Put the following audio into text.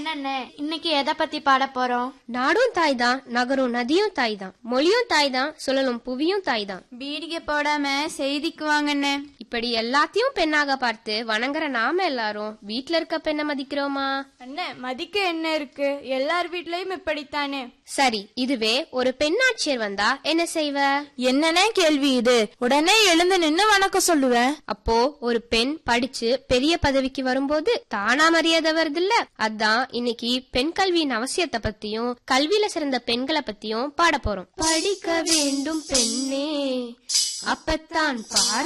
என்னண்ணே இன்னைக்கு எதை பத்தி பாட போறோம் நாடும் தாய் தான் நகரும் நதியும் தாய் தான் மொழியும் தாய் தான் சுழலும் புவியும் தாய் தான் பீடிகை போடாம செய்திக்கு வாங்கண்ணே இப்படி எல்லாத்தையும் பெண்ணாக பார்த்து வணங்குற நாம எல்லாரும் வீட்ல இருக்க பெண்ணை மதிக்கிறோமா அண்ணே மதிக்க என்ன இருக்கு எல்லார் வீட்லயும் இப்படித்தானே சரி இதுவே ஒரு பெண்ணாட்சியர் வந்தா என்ன செய்வ என்னன்னே கேள்வி இது உடனே எழுந்து நின்னு வணக்கம் சொல்லுவேன் அப்போ ஒரு பெண் படிச்சு பெரிய பதவிக்கு வரும்போது தானா மரியாதை வருதுல்ல அதான் இன்னைக்கு பெண் கல்வியின் அவசியத்தை பத்தியும் கல்வியில சிறந்த பெண்களை பத்தியும் பாட போறோம் படிக்க வேண்டும் பெண்ணே அப்பத்தான் பார்